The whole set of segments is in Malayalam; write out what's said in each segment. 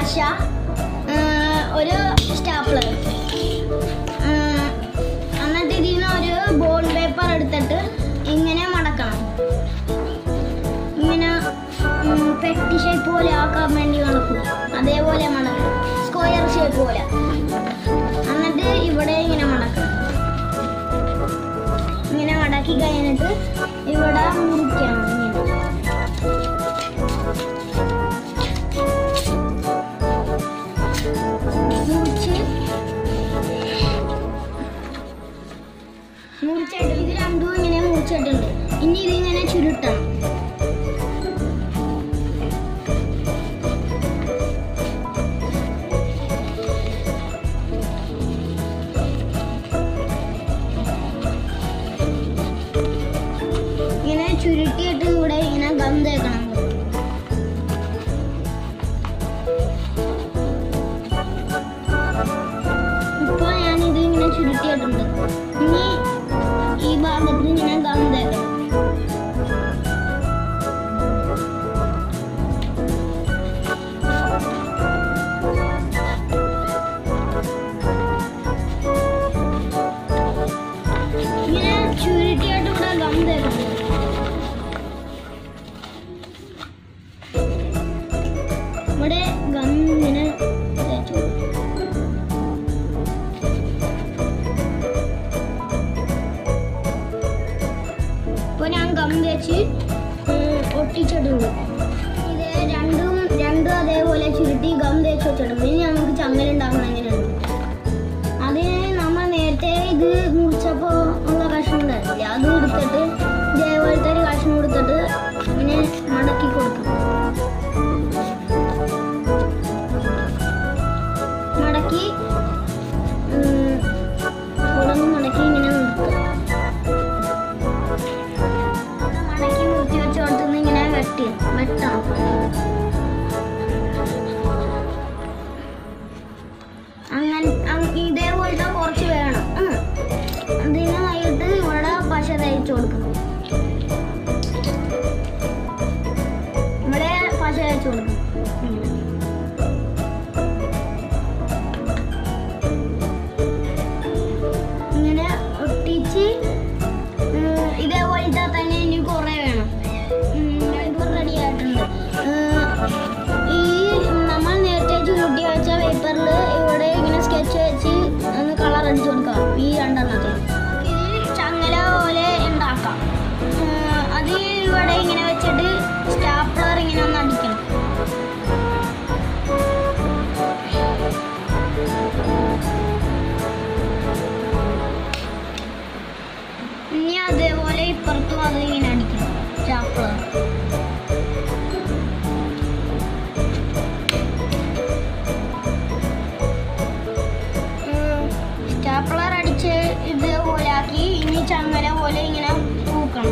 പശ ആ, ഒരു സ്റ്റാപ്ലർ എന്നിട്ട് ഇതിൽ നിന്ന് ഒരു ബോണ്ട് പേപ്പർ എടുത്തിട്ട് ഇങ്ങനെ മടക്കണം ഇങ്ങനെ ഉം, പെട്ടി ഷേപ്പ് പോലെ ആക്കാൻ വേണ്ടി മടക്കും അതേപോലെ മടക്കും സ്ക്വയർ ഷേപ്പ് പോലെ എന്നിട്ട് ഇവിടെ ഇങ്ങനെ മടക്കണം ഇങ്ങനെ മടക്കി കഴിഞ്ഞിട്ട് ഇവിടെ മുറിക്കണം ഇങ്ങനെ മുറിച്ച് മുറിച്ചിട്ട് ഇത് രണ്ടും ഇങ്ങനെ മുറിച്ചിട്ടുണ്ട് ഇനി ഇതിങ്ങനെ ചുരുട്ടണം ഇങ്ങനെ ചുരുട്ടിയിട്ട് ഇവിടെ ഇങ്ങനെ ഗം തേക്കണം ഇപ്പൊ ഞാൻ ഇത് ഇങ്ങനെ ചുരുട്ടിയിട്ടുണ്ട് ഇനി ഈ ഭാഗത്ത് ഇങ്ങനെ ഗം തേക്കണം ഇങ്ങനെ ചുരുട്ടിയിട്ട് ഇവിടെ ഗം തേക്കണം ഇവിടെ ഗം ഇങ്ങനെ തേച്ചു കൊടുക്കും. ഇപ്പൊ ഞാൻ ഗം തേച്ച് ഉം, ഒട്ടിച്ചിട്ടുണ്ട് ഇത് രണ്ടും രണ്ടും അതേപോലെ ചുരുട്ടി ഗം തേച്ച് വെച്ചിട്ടുണ്ട് ഇനി നമുക്ക് ചങ്ങലുണ്ടാക്കണം എങ്ങനെയാണ് അതിന് നമ്മൾ നേരത്തെ ഇത് മുറിച്ചപ്പോൾ ഉള്ള കഷ്ണം ഉണ്ടായിരുന്നില്ല അത് എടുത്തിട്ട് ഇതേപോലത്തെ ഒരു കഷ്ണം എടുത്തിട്ട് ഇങ്ങനെ മടക്കി കൊടുക്കും മടക്കി ഉം, ഇവിടെ നിന്ന് മടക്കി ഇങ്ങനെ നിർത്തും മടക്കി നിർത്തി വെച്ചോടത്തുനിന്ന് ഇങ്ങനെ വെട്ടി വെട്ടണം അങ്ങനെ അങ് ഇതേപോലത്തെ കുറച്ച് വേണം ഉം. അതിനായിട്ട് ഇവിടെ പശ തേച്ച് കൊടുക്കണം ഇവിടെ പശ തേച്ച് കൊടുക്കണം ഇങ്ങനെ. ഇങ്ങനെ ഒട്ടിച്ച് ഉം, ഇതേപോലത്തെ തന്നെ ഇനി കുറേ വേണം ഉം, ഇത് റെഡി ആയിട്ടുണ്ട് ഉം, ഈ നമ്മൾ നേരത്തെ ചുരുട്ടി വെച്ച പേപ്പറിൽ ഇവിടെ ഇങ്ങനെ സ്കെച്ച് വെച്ച് ഒന്ന് കളർ അടിച്ചു കൊടുക്കാം ഈ രണ്ടെണ്ണത്തിൽ ഇത് ചങ്ങല പോലെ ഉണ്ടാക്കാം ഉം, അത് ഇവിടെ ഇങ്ങനെ വെച്ചിട്ട് സ്റ്റാപ്ലർ ഇങ്ങനെ ഒന്ന് അടിക്കണം ഇനി അതേപോലെ ഇപ്പുറത്തും അത് ഇങ്ങനെ അടിക്കണം സ്റ്റാപ്ലർ സ്റ്റാപ്ലർ അടിച്ച് ഇതേപോലെ ആക്കി ഇനി ചങ്ങല പോലെ ഇങ്ങനെ തൂക്കണം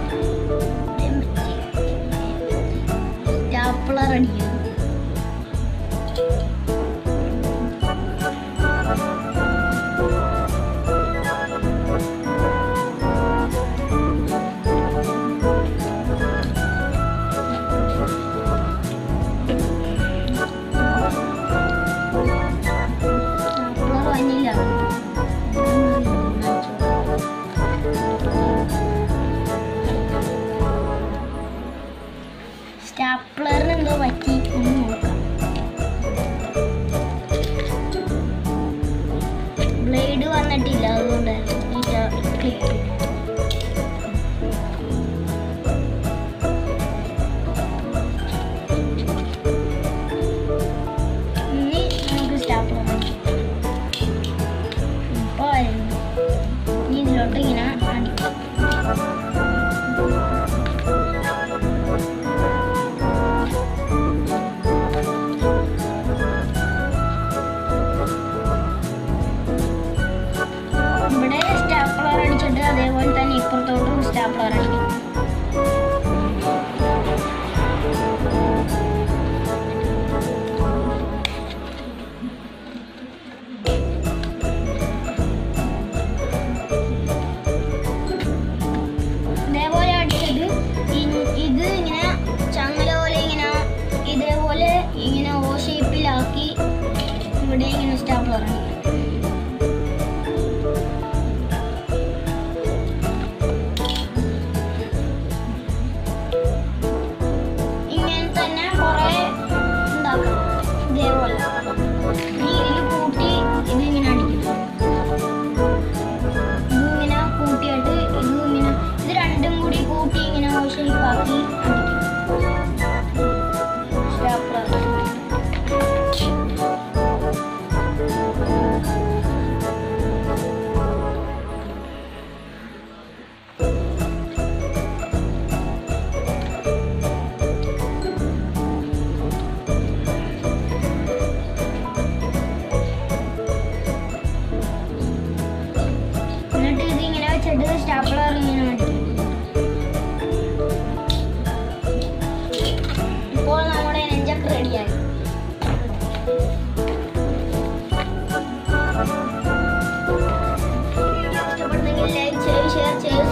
സ്റ്റാപ്ലർ അടിക്കണം സ്റ്റാപ്ലർ വന്നില്ല സ്റ്റാപ്ലറിന് എന്തോ പറ്റി ഒന്ന് നോക്കാം ബ്ലേഡ് വന്നിട്ടില്ല അതുകൊണ്ട് ഈ ക്ലിപ്പ് ഇനി നമുക്ക് സ്റ്റാപ്ലർ ഇപ്പോൾ വരുന്നു ഇനി ഇതിലോട്ട് ഇങ്ങനെ അടിക്കാം ഇവിടെ സ്റ്റാപ്ലർ അടിച്ചിട്ട് അതേപോലെ തന്നെ ഇപ്പുറത്തോട്ടും സ്റ്റാപ്ലർ അടിക്കും ഇതേപോലെ അടിച്ചിട്ട് ഇ- ഇത് ഇങ്ങനെ ചങ്ങല പോലെ ഇങ്ങനെ ഇതേപോലെ ഇങ്ങനെ ഓ ഷേപ്പിലാക്കി ഈ സ്റ്റാപ്ലർ എന്നിട്ട് ഇത് ഇങ്ങനെ വെച്ചിട്ട് സ്റ്റാപ്ലർ ഇങ്ങനെ അടിക്കും ഇപ്പോൾ നമ്മുടെ നെഞ്ചക്ക് റെഡിയായി വീഡിയോ ഇഷ്ടപ്പെട്ടെങ്കിൽ ലൈക്ക് ചെയ്യൂ ഷെയർ ചെയ്യൂ